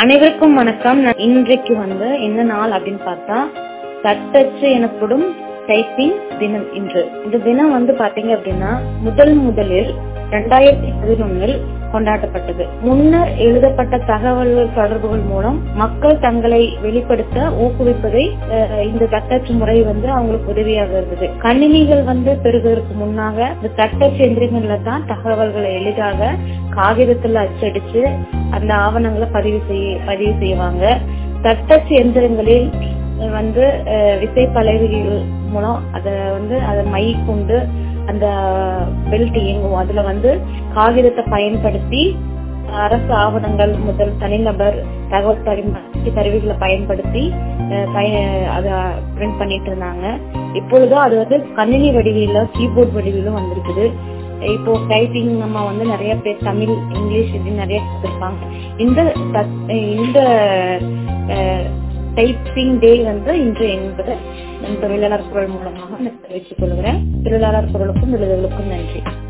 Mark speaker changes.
Speaker 1: அனைவருக்கும் வணக்கம் நான் இன்றைக்கு வந்து என்ன நாள் அப்படின்னு பார்த்தா தட்டச்சு எனப்படும் டைப்பிங் தினம் இன்று இந்த தினம் வந்து பாத்தீங்க அப்படின்னா முதல் முதலில் ரெண்டாயிரத்தி பதினொன்னில் கொண்டாடப்பட்டது முன்னர் எழுதப்பட்ட தகவல் தொடர்புகள் மூலம் மக்கள் தங்களை வெளிப்படுத்த ஊக்குவிப்பதை அஹ், இந்த தட்டச்சு முறை வந்து அவங்களுக்கு உதவியாக இருந்தது கணினிகள் வந்து பெறுவதற்கு முன்னாக இந்த தட்டச்சு எந்திரங்கள்ல தான் தகவல்களை எளிதாக காகிதத்துல அச்சடிச்சு அந்த ஆவணங்களை பதிவு செய்ய பதிவு செய்வாங்க தட்டச்சு எந்திரங்களில் வந்து அஹ், விசை பலகைகள் மூலம் அத வந்து அதை மை கொண்டு அந்த பெல்ட் இயங்கும் அதுல வந்து காகிதத்தை பயன்படுத்தி அரசு ஆவணங்கள் முதல் தனிநபர் தகவல் பரிமாற்ற கருவிகளை பயன்படுத்தி அஹ், பய- அத பிரிண்ட் பண்ணிட்டு இருந்தாங்க இப்பொழுதோ அது வந்து கணினி வடிவிலும் கீபோர்ட் வடிவிலும் வந்திருக்குது இப்போ டைப்பிங் நம்ம வந்து நிறைய பேர் தமிழ் இங்கிலீஷ் இப்படி நிறைய கத்துருப்பாங்க இந்த தத்- இந்த டைப்பிங் டே வந்து இன்று என்பது நம் தொழிலாளர் குரல் மூலமாக நான் தெரிவித்துக் கொள்கிறேன் தொழிலாளர் குரலுக்கும் விருதுகளுக்கும் நன்றி